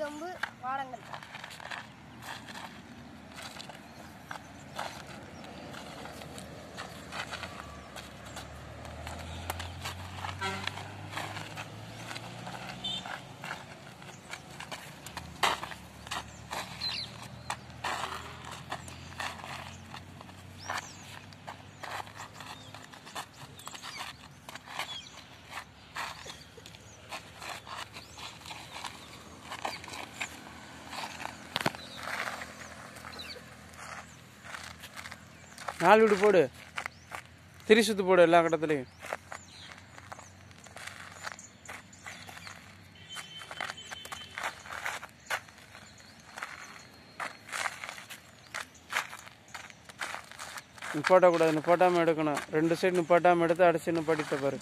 கம்பு வாழங்கள் நாலு வீடு போடு திரி சுத்து போடு எல்லா கட்டத்துலையும் நிப்பாட்டக்கூடாது நிப்பாட்டாமல் எடுக்கணும் ரெண்டு சைடு நிப்பாட்டாமல் எடுத்து அடிச்சு நிப்பாட்டிட்ட பாரு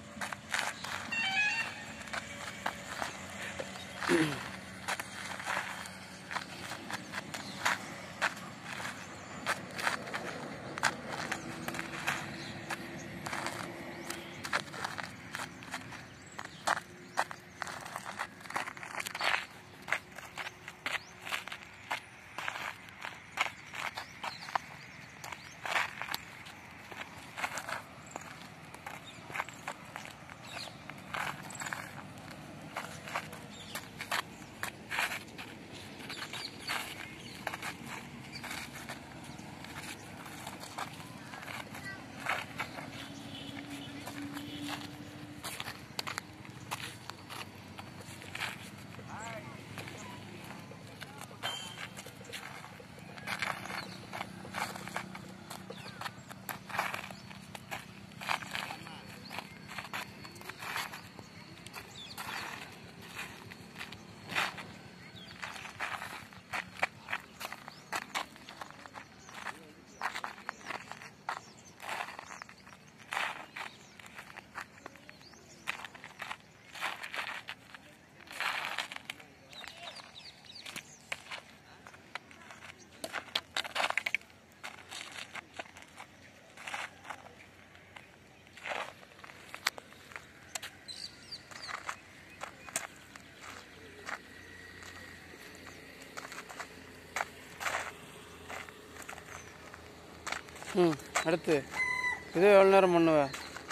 ம் அடுத்து இது எவ்வளோ நேரம் பண்ணுவ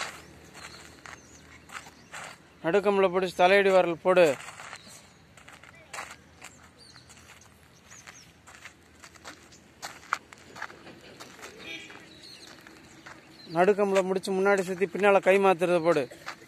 நடுக்கம்பில் பிடிச்சி தலையடி வரல் போடு நடுக்கம்பில் முடிச்சு முன்னாடி சுற்றி பின்னால் கை மாத்துறத போடு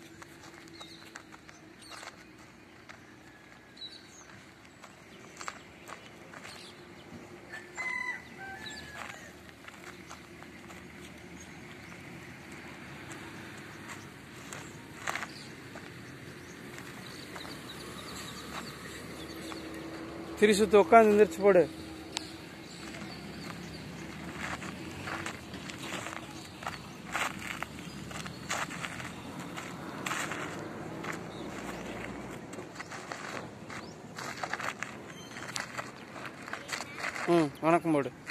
திரி சுத்து உட்காந்து எந்திரிச்சு போடு ம் வணக்கம் போடு